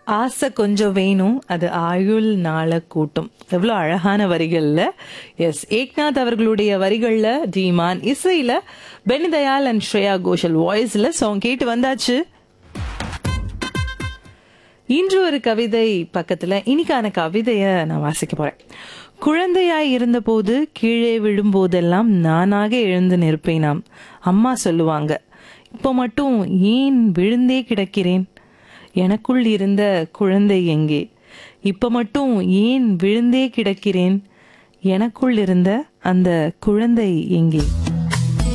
ஆசை கொஞ்சம் வேணும் அது ஆயுள் நாள கூட்டும் எவ்வளோ அழகான வரிகள்ல எஸ் ஏக்நாத் அவர்களுடைய வரிகள்ல ஜீமான் இசையில பெனிதயால் அண்ட் ஸ்ரேயா கோஷல் வாய்ஸ்ல சாங் கேட்டு வந்தாச்சு இன்று ஒரு கவிதை பக்கத்துல இன்னைக்கான கவிதைய நான் வாசிக்க போறேன் குழந்தையாய் இருந்தபோது கீழே விழும்போதெல்லாம் நானாக எழுந்து நிற்பேனாம் அம்மா சொல்லுவாங்க இப்போ மட்டும் ஏன் விழுந்தே கிடக்கிறேன் எனக்குள் இருந்த குழந்தை எங்கே இப்ப மட்டும் ஏன் விழுந்தே கிடக்கிறேன் எனக்குள் இருந்த அந்த குழந்தை எங்கே